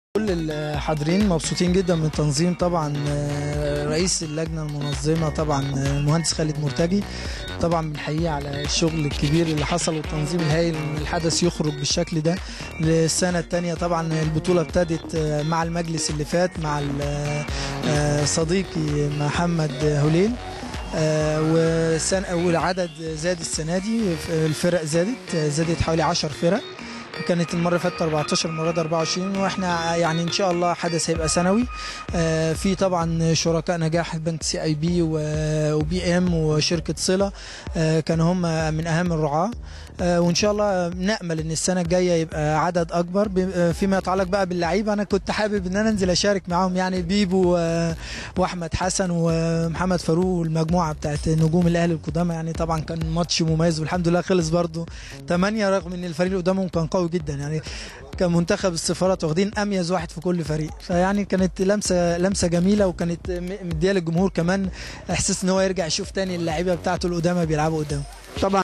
كل الحاضرين مبسوطين جدا من التنظيم طبعا آه، رئيس اللجنه المنظمه طبعا آه، المهندس خالد مرتجي طبعا بنحييه على الشغل الكبير اللي حصل والتنظيم الهائل ان الحدث يخرج بالشكل ده للسنه الثانيه طبعا البطوله ابتدت آه، مع المجلس اللي فات مع ال- آه، صديقي محمد هليل آه، والسنة والعدد زاد السنه دي الفرق زادت زادت حوالي 10 فرق كانت المره اللي فاتت 14 المره دي 24 واحنا يعني ان شاء الله حدث هيبقى سنوي آه، في طبعا شركاء نجاح بنك سي اي بي وبي ام وشركه صله آه، كانوا هم من اهم الرعاه آه، وان شاء الله نامل ان السنه الجايه يبقى عدد اكبر ب- آه، فيما يتعلق بقى باللعيبه انا كنت حابب ان انا انزل اشارك معاهم يعني بيبو آه، واحمد حسن ومحمد فاروق والمجموعه بتاعت نجوم الاهلي القدامى يعني طبعا كان ماتش مميز والحمد لله خلص برضه 8 رغم ان الفريق اللي قدامهم كان قوي جدا يعني كان منتخب السفارات واخدين اميز واحد في كل فريق فيعني كانت لمسه لمسه جميله وكانت م- مديه للجمهور كمان احساس ان هو يرجع يشوف تاني اللعيبه بتاعته القدامى بيلعبوا قدامه طبعا